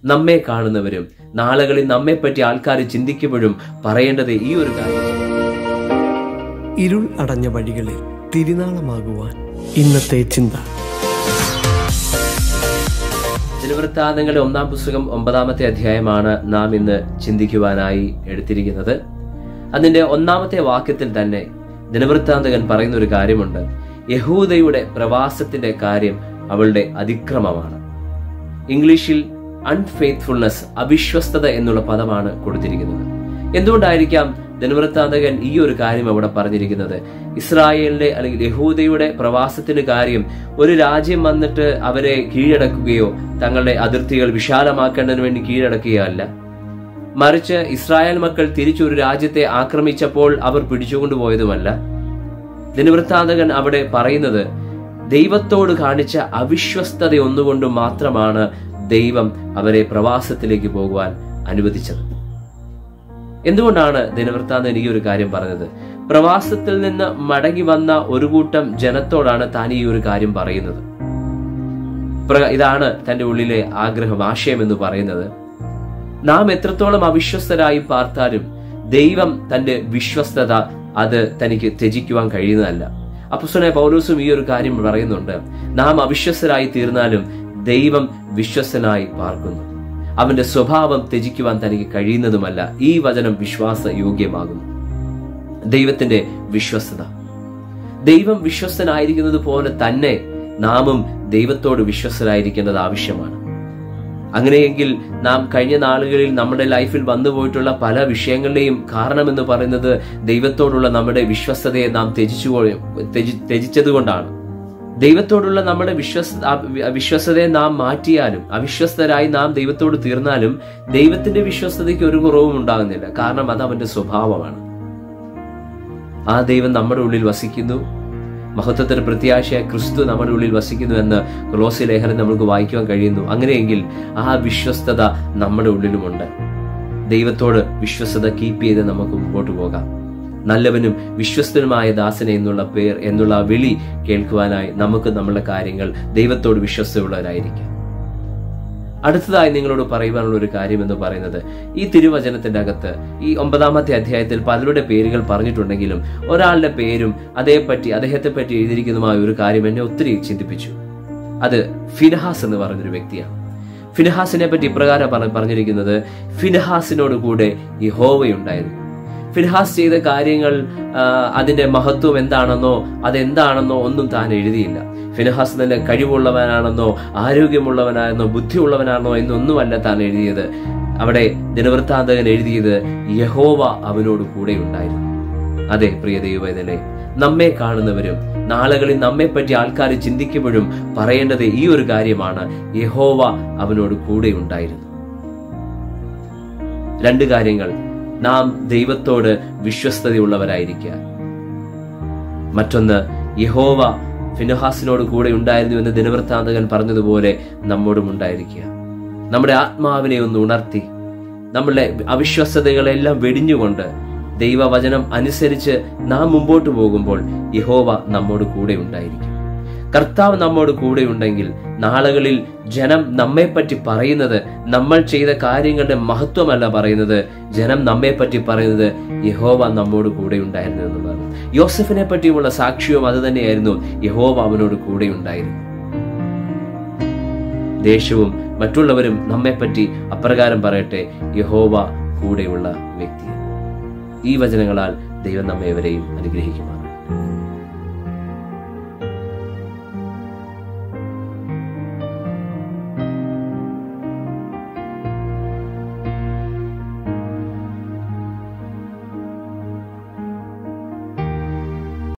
നമ്മെ കാണുന്നവരും നാളുകളിൽ നമ്മെപ്പറ്റി ആൾക്കാർ ചിന്തിക്കുമ്പോഴും പറയേണ്ടത് ഈ ഒരു കാര്യം ഇരുൾ അടഞ്ഞ വഴികളിൽ തിരുനാളമാകുവാൻ ഇന്നത്തെ ചിന്ത ദിനവൃത്താന്തങ്ങളുടെ ഒന്നാം പുസ്തകം ഒമ്പതാമത്തെ അധ്യായമാണ് നാം ഇന്ന് ചിന്തിക്കുവാനായി എടുത്തിരിക്കുന്നത് അതിന്റെ ഒന്നാമത്തെ വാക്യത്തിൽ തന്നെ ദിനവൃത്താന്തകൻ പറയുന്ന ഒരു കാര്യമുണ്ട് യഹൂദയുടെ പ്രവാസത്തിന്റെ കാര്യം അവളുടെ അതിക്രമമാണ് ഇംഗ്ലീഷിൽ അൺഫെയ്ത്ത്ഫുൾനെസ് അവിശ്വസ്തത എന്നുള്ള പദമാണ് കൊടുത്തിരിക്കുന്നത് എന്തുകൊണ്ടായിരിക്കാം ദിനവൃത്താന്തകൻ ഈ ഒരു കാര്യം അവിടെ പറഞ്ഞിരിക്കുന്നത് ഇസ്രായേലിന്റെ അല്ലെങ്കിൽ യഹൂദയുടെ പ്രവാസത്തിന്റെ കാര്യം ഒരു രാജ്യം വന്നിട്ട് അവരെ കീഴടക്കുകയോ തങ്ങളുടെ അതിർത്തികൾ വിശാലമാക്കേണ്ടതിന് വേണ്ടി കീഴടക്കുകയോ അല്ല മറിച്ച് ഇസ്രായേൽ മക്കൾ തിരിച്ചൊരു രാജ്യത്തെ ആക്രമിച്ചപ്പോൾ അവർ പിടിച്ചുകൊണ്ടുപോയതുമല്ല ദിനവൃത്താന്തകൻ അവിടെ പറയുന്നത് ദൈവത്തോട് കാണിച്ച അവിശ്വസ്തത ഒന്നുകൊണ്ട് മാത്രമാണ് ദൈവം അവരെ പ്രവാസത്തിലേക്ക് പോകുവാൻ അനുവദിച്ചത് എന്തുകൊണ്ടാണ് ദിനവൃത്താന്തൻ ഈ ഒരു കാര്യം പറഞ്ഞത് പ്രവാസത്തിൽ നിന്ന് മടങ്ങി വന്ന ഒരു കൂട്ടം ജനത്തോടാണ് താൻ ഈ ഒരു കാര്യം പറയുന്നത് പ്ര- ഇതാണ് തന്റെ ഉള്ളിലെ ആഗ്രഹം ആശയം എന്ന് പറയുന്നത് നാം എത്രത്തോളം അവിശ്വസ്തരായി പാർത്താലും ദൈവം തന്റെ വിശ്വസ്തത അത് തനിക്ക് ത്യജിക്കുവാൻ കഴിയുന്നതല്ല അപ്പുസ്തനെ പൗലോസും ഈ ഒരു കാര്യം പറയുന്നുണ്ട് നാം അവിശ്വസ്തരായി തീർന്നാലും ദൈവം വിശ്വസ്തനായി പാർക്കുന്നു അവന്റെ സ്വഭാവം ത്യജിക്കുവാൻ തനിക്ക് കഴിയുന്നതുമല്ല ഈ വചനം വിശ്വാസ യോഗ്യമാകുന്നു ദൈവത്തിന്റെ വിശ്വസ്തത ദൈവം വിശ്വസ്തനായിരിക്കുന്നത് പോലെ തന്നെ നാമും ദൈവത്തോട് വിശ്വസ്തരായിരിക്കേണ്ടത് ആവശ്യമാണ് അങ്ങനെയെങ്കിൽ നാം കഴിഞ്ഞ നാളുകളിൽ നമ്മുടെ ലൈഫിൽ വന്നുപോയിട്ടുള്ള പല വിഷയങ്ങളുടെയും കാരണമെന്ന് പറയുന്നത് ദൈവത്തോടുള്ള നമ്മുടെ വിശ്വസ്തതയെ നാം ത്യജിച്ചു ത്യജി ത്യജിച്ചതുകൊണ്ടാണ് ദൈവത്തോടുള്ള നമ്മുടെ വിശ്വസ് ആ വിശ്വസ്തതയെ നാം മാറ്റിയാലും അവിശ്വസ്തരായി നാം ദൈവത്തോട് തീർന്നാലും ദൈവത്തിന്റെ വിശ്വസ്തതയ്ക്ക് ഒരു കുറവും ഉണ്ടാകുന്നില്ല കാരണം അത് അവന്റെ സ്വഭാവമാണ് ആ ദൈവം നമ്മുടെ ഉള്ളിൽ വസിക്കുന്നു മഹത്വത്തിന് പ്രത്യാശയായ ക്രിസ്തു നമ്മുടെ ഉള്ളിൽ വസിക്കുന്നു എന്ന് ക്ലോസി ലേഖനം നമുക്ക് വായിക്കുവാൻ കഴിയുന്നു അങ്ങനെയെങ്കിൽ ആ വിശ്വസ്തത നമ്മുടെ ഉള്ളിലുമുണ്ട് ദൈവത്തോട് വിശ്വസ്തത കീപ്പ് ചെയ്ത് നമുക്ക് മുമ്പോട്ട് പോകാം നല്ലവനും വിശ്വസ്തനുമായ ദാസനെ എന്നുള്ള പേർ എന്നുള്ള ആ വിളി കേൾക്കുവാനായി നമുക്ക് നമ്മുടെ കാര്യങ്ങൾ ദൈവത്തോട് വിശ്വസ്തയുള്ളവരായിരിക്കാം അടുത്തതായി നിങ്ങളോട് പറയുവാനുള്ള ഒരു കാര്യം എന്ന് പറയുന്നത് ഈ തിരുവചനത്തിന്റെ അകത്ത് ഈ ഒമ്പതാമത്തെ അധ്യായത്തിൽ പലരുടെ പേരുകൾ പറഞ്ഞിട്ടുണ്ടെങ്കിലും ഒരാളുടെ പേരും അതേപ്പറ്റി അദ്ദേഹത്തെ പറ്റി എഴുതിയിരിക്കുന്നതുമായ ഒരു കാര്യം എന്നെ ഒത്തിരി ചിന്തിപ്പിച്ചു അത് ഫിനഹാസ് എന്ന് പറഞ്ഞൊരു വ്യക്തിയാണ് ഫിനഹാസിനെ പറ്റി ഇപ്രകാരം പറ- പറഞ്ഞിരിക്കുന്നത് ഫിനഹാസിനോട് കൂടെ യഹോവയുണ്ടായിരുന്നു ഫിൻഹാസ് ചെയ്ത കാര്യങ്ങൾ ആ, അതിന്റെ മഹത്വം എന്താണെന്നോ അതെന്താണെന്നോ ഒന്നും താൻ എഴുതിയില്ല ഫിൻഹാസ് തന്നെ കഴിവുള്ളവനാണെന്നോ ആരോഗ്യമുള്ളവനാണെന്നോ ബുദ്ധിയുള്ളവനാണെന്നോ എന്നൊന്നുമല്ല താൻ എഴുതിയത് അവിടെ ദിനവൃത്താന്തകൻ എഴുതിയത് യഹോവ അവനോട് കൂടെ ഉണ്ടായിരുന്നു അതെ പ്രിയ ദൈവവേദനെ നമ്മെ കാണുന്നവരും നാളുകളിൽ നമ്മെപ്പറ്റി ആൾക്കാർ ചിന്തിക്കുമ്പോഴും പറയേണ്ടത് ഈ ഒരു കാര്യമാണ് യഹോവ അവനോട് കൂടെ ഉണ്ടായിരുന്നു രണ്ട് കാര്യങ്ങൾ നാം ദൈവത്തോട് വിശ്വസ്തതയുള്ളവരായിരിക്കുക മറ്റൊന്ന് യഹോവ ഫിനഹാസിനോട് കൂടെ ഉണ്ടായിരുന്നു എന്ന് ദിനവൃത്താന്തകൻ പറഞ്ഞതുപോലെ നമ്മോടും ഉണ്ടായിരിക്കുക നമ്മുടെ ആത്മാവിനെ ഒന്ന് ഉണർത്തി നമ്മളുടെ അവിശ്വസ്തതകളെല്ലാം വെടിഞ്ഞുകൊണ്ട് ദൈവവചനം അനുസരിച്ച് നാം മുമ്പോട്ട് പോകുമ്പോൾ യഹോവ നമ്മോട് കൂടെ ഉണ്ടായിരിക്കും കർത്താവ് നമ്മോട് കൂടെ ഉണ്ടെങ്കിൽ നാളുകളിൽ ജനം നമ്മെപ്പറ്റി പറയുന്നത് നമ്മൾ ചെയ്ത കാര്യങ്ങളുടെ മഹത്വമല്ല പറയുന്നത് ജനം നമ്മെപ്പറ്റി പറയുന്നത് യഹോവ നമ്മോട് കൂടെ ഉണ്ടായിരുന്നു എന്നുള്ളതാണ് യോസഫിനെ പറ്റിയുമുള്ള സാക്ഷ്യവും അത് തന്നെയായിരുന്നു യഹോവ അവനോട് കൂടെ ഉണ്ടായിരുന്നു ദേശവും മറ്റുള്ളവരും നമ്മെപ്പറ്റി അപ്രകാരം പറയട്ടെ യഹോവ കൂടെയുള്ള വ്യക്തി ഈ വചനങ്ങളാൽ ദൈവം നമ്മെ എവരെയും അനുഗ്രഹിക്കുമാണ്